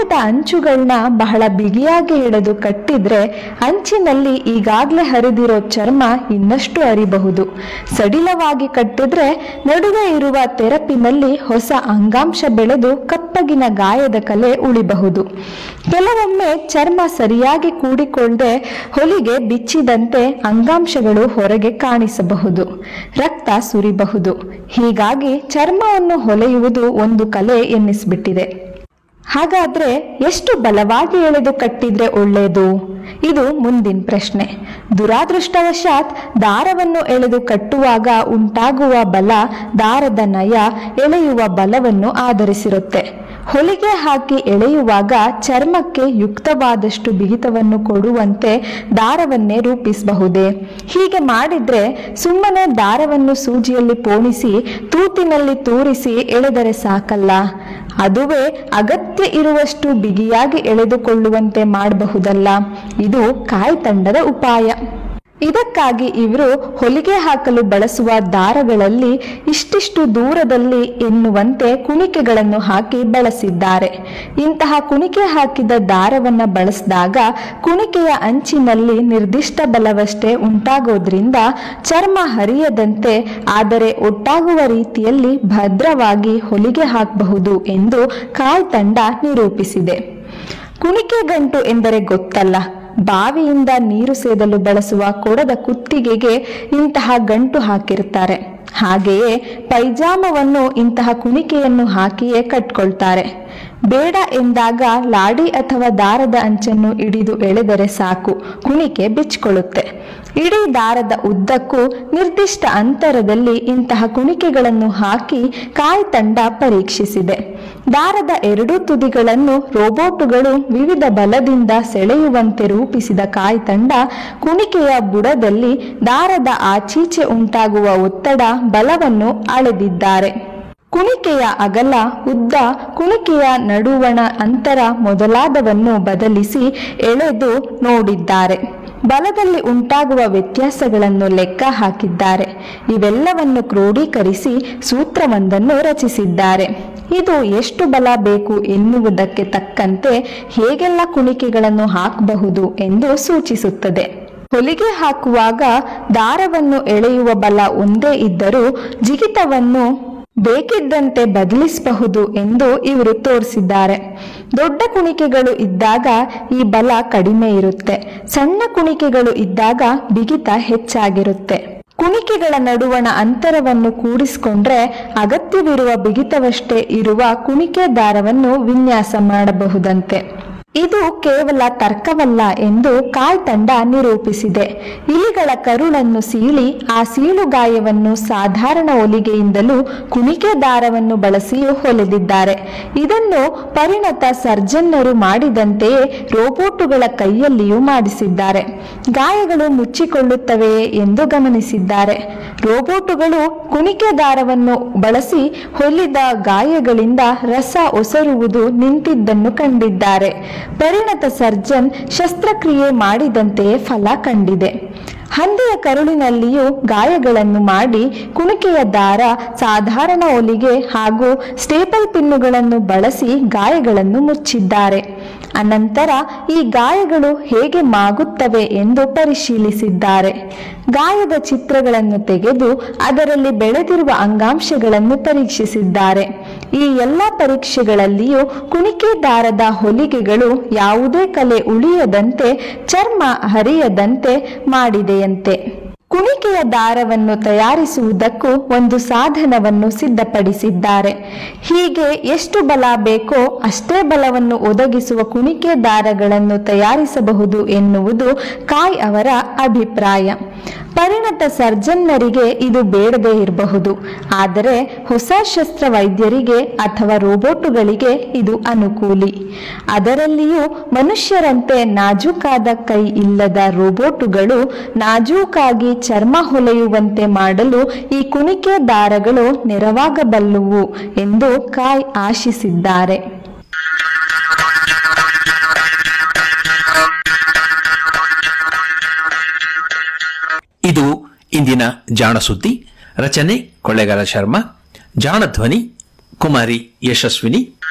ಗಾಯದ ಅಂಚುಗಳನ್ನ ಬಹಳ ಬಿಗಿಯಾಗಿ ಎಳೆದು ಕಟ್ಟಿದ್ರೆ ಅಂಚಿನಲ್ಲಿ ಈಗಾಗಲೇ ಹರಿದಿರೋ ಚರ್ಮ ಇನ್ನಷ್ಟು ಅರಿಬಹುದು ಸಡಿಲವಾಗಿ ಕಟ್ಟಿದ್ರೆ ನಡುವೆ ಇರುವ ತೆರಪಿನಲ್ಲಿ ಹೊಸ ಅಂಗಾಂಶ ಬೆಳೆದು ಕಪ್ಪಗಿನ ಗಾಯದ ಕಲೆ ಉಳಿಬಹುದು ಕೆಲವೊಮ್ಮೆ ಚರ್ಮ ಸರಿಯಾಗಿ ಕೂಡಿಕೊಳ್ಳದೆ ಹೊಲಿಗೆ ಬಿಚ್ಚಿದಂತೆ ಅಂಗಾಂಶಗಳು ಹೊರಗೆ ಕಾಣಿಸಬಹುದು ರಕ್ತ ಸುರಿಬಹುದು ಹೀಗಾಗಿ ಚರ್ಮವನ್ನು ಹೊಲೆಯುವುದು ಒಂದು ಕಲೆ ಎನ್ನಿಸ್ಬಿಟ್ಟಿದೆ ಹಾಗಾದ್ರೆ ಎಷ್ಟು ಬಲವಾಗಿ ಎಳೆದು ಕಟ್ಟಿದ್ರೆ ಒಳ್ಳೆಯದು ಇದು ಮುಂದಿನ ಪ್ರಶ್ನೆ ದುರಾದೃಷ್ಟವಶಾತ್ ದಾರವನ್ನು ಎಳೆದು ಕಟ್ಟುವಾಗ ಉಂಟಾಗುವ ಬಲ ದಾರದ ನಯ ಎಳೆಯುವ ಬಲವನ್ನು ಆಧರಿಸಿರುತ್ತೆ ಹೊಲಿಗೆ ಹಾಕಿ ಎಳೆಯುವಾಗ ಚರ್ಮಕ್ಕೆ ಯುಕ್ತವಾದಷ್ಟು ಬಿಗಿತವನ್ನು ಕೊಡುವಂತೆ ದಾರವನ್ನೇ ರೂಪಿಸಬಹುದೇ ಹೀಗೆ ಮಾಡಿದ್ರೆ ಸುಮ್ಮನೆ ದಾರವನ್ನು ಸೂಜಿಯಲ್ಲಿ ಪೋಣಿಸಿ ತೂತಿನಲ್ಲಿ ತೂರಿಸಿ ಎಳೆದರೆ ಸಾಕಲ್ಲ ಅದುವೇ ಅಗತ್ಯ ಇರುವಷ್ಟು ಬಿಗಿಯಾಗಿ ಎಳೆದುಕೊಳ್ಳುವಂತೆ ಮಾಡಬಹುದಲ್ಲ ಇದು ಕಾಯ್ತಂಡದ ಉಪಾಯ ಇದಕ್ಕಾಗಿ ಇವರು ಹೊಲಿಗೆ ಹಾಕಲು ಬಳಸುವ ದಾರಗಳಲ್ಲಿ ಇಷ್ಟಿಷ್ಟು ದೂರದಲ್ಲಿ ಎನ್ನುವಂತೆ ಕುಣಿಕೆಗಳನ್ನು ಹಾಕಿ ಬಳಸಿದ್ದಾರೆ ಇಂತಹ ಕುಣಿಕೆ ಹಾಕಿದ ದಾರವನ್ನ ಬಳಸಿದಾಗ ಕುಣಿಕೆಯ ಅಂಚಿನಲ್ಲಿ ನಿರ್ದಿಷ್ಟ ಬಲವಷ್ಟೇ ಉಂಟಾಗೋದ್ರಿಂದ ಚರ್ಮ ಹರಿಯದಂತೆ ಆದರೆ ಒಟ್ಟಾಗುವ ರೀತಿಯಲ್ಲಿ ಭದ್ರವಾಗಿ ಹೊಲಿಗೆ ಹಾಕಬಹುದು ಎಂದು ಕಾಯ್ ತಂಡ ನಿರೂಪಿಸಿದೆ ಕುಣಿಕೆ ಗಂಟು ಎಂದರೆ ಗೊತ್ತಲ್ಲ ಬಾವಿಯಿಂದ ನೀರು ಸೇದಲು ಬಳಸುವ ಕೊಡದ ಕುತ್ತಿಗೆಗೆ ಇಂತಹ ಗಂಟು ಹಾಕಿರ್ತಾರೆ ಹಾಗೆಯೇ ಪೈಜಾಮವನ್ನು ಇಂತಹ ಕುಣಿಕೆಯನ್ನು ಹಾಕಿಯೇ ಕಟ್ಕೊಳ್ತಾರೆ ಬೇಡ ಎಂದಾಗ ಲಾಡಿ ಅಥವಾ ದಾರದ ಅಂಚನ್ನು ಹಿಡಿದು ಎಳೆದರೆ ಸಾಕು ಕುಣಿಕೆ ಬಿಚ್ಕೊಳ್ಳುತ್ತೆ ಇಡೀ ದಾರದ ಉದ್ದಕ್ಕೂ ನಿರ್ದಿಷ್ಟ ಅಂತರದಲ್ಲಿ ಇಂತಹ ಕುಣಿಕೆಗಳನ್ನು ಹಾಕಿ ಕಾಯ್ ತಂಡ ಪರೀಕ್ಷಿಸಿದೆ ದಾರದ ಎರಡೂ ತುದಿಗಳನ್ನು ರೋಬೋಟುಗಳು ವಿವಿಧ ಬಲದಿಂದ ಸೆಳೆಯುವಂತೆ ರೂಪಿಸಿದ ಕಾಯ್ ತಂಡ ಕುಣಿಕೆಯ ಬುಡದಲ್ಲಿ ದಾರದ ಆಚೀಚೆ ಉಂಟಾಗುವ ಒತ್ತಡ ಬಲವನ್ನು ಅಳೆದಿದ್ದಾರೆ ಕುಣಿಕೆಯ ಅಗಲ ಉದ್ದ ಕುಣಿಕೆಯ ನಡುವಣ ಅಂತರ ಮೊದಲಾದವನ್ನು ಬದಲಿಸಿ ಎಳೆದು ನೋಡಿದ್ದಾರೆ ಬಲದಲ್ಲಿ ಉಂಟಾಗುವ ವ್ಯತ್ಯಾಸಗಳನ್ನು ಲೆಕ್ಕ ಹಾಕಿದ್ದಾರೆ ಇವೆಲ್ಲವನ್ನು ಕ್ರೋಢೀಕರಿಸಿ ಸೂತ್ರವೊಂದನ್ನು ರಚಿಸಿದ್ದಾರೆ ಇದು ಎಷ್ಟು ಬಲ ಬೇಕು ಎನ್ನುವುದಕ್ಕೆ ತಕ್ಕಂತೆ ಹೇಗೆಲ್ಲ ಕುಣಿಕೆಗಳನ್ನು ಹಾಕಬಹುದು ಎಂದು ಸೂಚಿಸುತ್ತದೆ ಹೊಲಿಗೆ ಹಾಕುವಾಗ ದಾರವನ್ನು ಎಳೆಯುವ ಬಲ ಒಂದೇ ಇದ್ದರೂ ಜಿಗಿತವನ್ನು ಬೇಕಿದ್ದಂತೆ ಬದಲಿಸಬಹುದು ಎಂದು ಇವರು ತೋರಿಸಿದ್ದಾರೆ ದೊಡ್ಡ ಕುಣಿಕೆಗಳು ಇದ್ದಾಗ ಈ ಬಲ ಕಡಿಮೆ ಇರುತ್ತೆ ಸಣ್ಣ ಕುಣಿಕೆಗಳು ಇದ್ದಾಗ ಬಿಗಿತ ಹೆಚ್ಚಾಗಿರುತ್ತೆ ಕುಣಿಕೆಗಳ ನಡುವಣ ಅಂತರವನ್ನು ಕೂಡಿಸಿಕೊಂಡ್ರೆ ಅಗತ್ಯವಿರುವ ಬಿಗಿತವಷ್ಟೇ ಇರುವ ಕುಣಿಕೆ ದಾರವನ್ನು ವಿನ್ಯಾಸ ಮಾಡಬಹುದಂತೆ ಇದು ಕೇವಲ ತರ್ಕವಲ್ಲ ಎಂದು ಕಾಯ್ ತಂಡ ನಿರೂಪಿಸಿದೆ ಇಲಿಗಳ ಕರುಳನ್ನು ಸೀಳಿ ಆ ಸೀಳುಗಾಯವನ್ನು ಸಾಧಾರಣ ಹೊಲಿಗೆಯಿಂದಲೂ ಕುಣಿಕೆ ದಾರವನ್ನು ಬಳಸಿಯೂ ಹೊಲೆದಿದ್ದಾರೆ ಇದನ್ನು ಪರಿಣತ ಸರ್ಜನ್ನರು ಮಾಡಿದಂತೆಯೇ ರೋಬೋಟುಗಳ ಕೈಯಲ್ಲಿಯೂ ಮಾಡಿಸಿದ್ದಾರೆ ಗಾಯಗಳು ಮುಚ್ಚಿಕೊಳ್ಳುತ್ತವೆಯೇ ಎಂದು ಗಮನಿಸಿದ್ದಾರೆ ರೋಬೋಟುಗಳು ಕುಣಿಕೆ ದಾರವನ್ನು ಬಳಸಿ ಹೊಲಿದ ಗಾಯಗಳಿಂದ ರಸ ಒಸರುವುದು ನಿಂತಿದ್ದನ್ನು ಕಂಡಿದ್ದಾರೆ ಪರಿಣತ ಸರ್ಜನ್ ಶಸ್ತ್ರಕ್ರಿಯೆ ಮಾಡಿದಂತೆಯೇ ಫಲ ಕಂಡಿದೆ ಹಂದಿಯ ಕರುಳಿನಲ್ಲಿಯೂ ಗಾಯಗಳನ್ನು ಮಾಡಿ ಕುಣಿಕೆಯ ದಾರ ಸಾಧಾರಣ ಹೊಲಿಗೆ ಹಾಗೂ ಸ್ಟೇಪಲ್ ಪಿನ್ನುಗಳನ್ನು ಬಳಸಿ ಗಾಯಗಳನ್ನು ಮುಚ್ಚಿದ್ದಾರೆ ಅನಂತರ ಈ ಗಾಯಗಳು ಹೇಗೆ ಮಾಗುತ್ತವೆ ಎಂದು ಪರಿಶೀಲಿಸಿದ್ದಾರೆ ಗಾಯದ ಚಿತ್ರಗಳನ್ನು ತೆಗೆದು ಅದರಲ್ಲಿ ಬೆಳೆದಿರುವ ಅಂಗಾಂಶಗಳನ್ನು ಪರೀಕ್ಷಿಸಿದ್ದಾರೆ ಈ ಎಲ್ಲ ಪರೀಕ್ಷೆಗಳಲ್ಲಿಯೂ ಕುಣಿಕೆ ದಾರದ ಹೊಲಿಗೆಗಳು ಯಾವುದೇ ಕಲೆ ಉಳಿಯದಂತೆ ಚರ್ಮ ಹರಿಯದಂತೆ ಮಾಡಿದೆಯಂತೆ ಕುಣಿಕೆಯ ದಾರವನ್ನು ತಯಾರಿಸುವುದಕ್ಕೂ ಒಂದು ಸಾಧನವನ್ನು ಸಿದ್ಧಪಡಿಸಿದ್ದಾರೆ ಹೀಗೆ ಎಷ್ಟು ಬಲ ಬೇಕೋ ಅಷ್ಟೇ ಬಲವನ್ನು ಒದಗಿಸುವ ಕುಣಿಕೆ ದಾರಗಳನ್ನು ತಯಾರಿಸಬಹುದು ಎನ್ನುವುದು ಕಾಯ್ ಅವರ ಅಭಿಪ್ರಾಯ ಪರಿಣತ ಸರ್ಜನ್ನರಿಗೆ ಇದು ಬೇಡದೇ ಇರಬಹುದು ಆದರೆ ಹೊಸ ಶಸ್ತ್ರ ವೈದ್ಯರಿಗೆ ಅಥವಾ ರೋಬೋಟುಗಳಿಗೆ ಇದು ಅನುಕೂಲಿ ಅದರಲ್ಲಿಯೂ ಮನುಷ್ಯರಂತೆ ನಾಜೂಕಾದ ಕೈ ಇಲ್ಲದ ರೋಬೋಟುಗಳು ನಾಜೂಕಾಗಿ ಚರ್ಮ ಹೊಲೆಯುವಂತೆ ಮಾಡಲು ಈ ಕುಣಿಕೆ ದಾರಗಳು ನೆರವಾಗಬಲ್ಲುವು ಎಂದು ಕಾಯ್ ಆಶಿಸಿದ್ದಾರೆ ಇದು ಇಂದಿನ ಜಾಣ ಸುದ್ದಿ ರಚನೆ ಕೊಳ್ಳೆಗಾಲ ಶರ್ಮಾ ಜಾಣ ಧ್ವನಿ ಕುಮಾರಿ ಯಶಸ್ವಿನಿ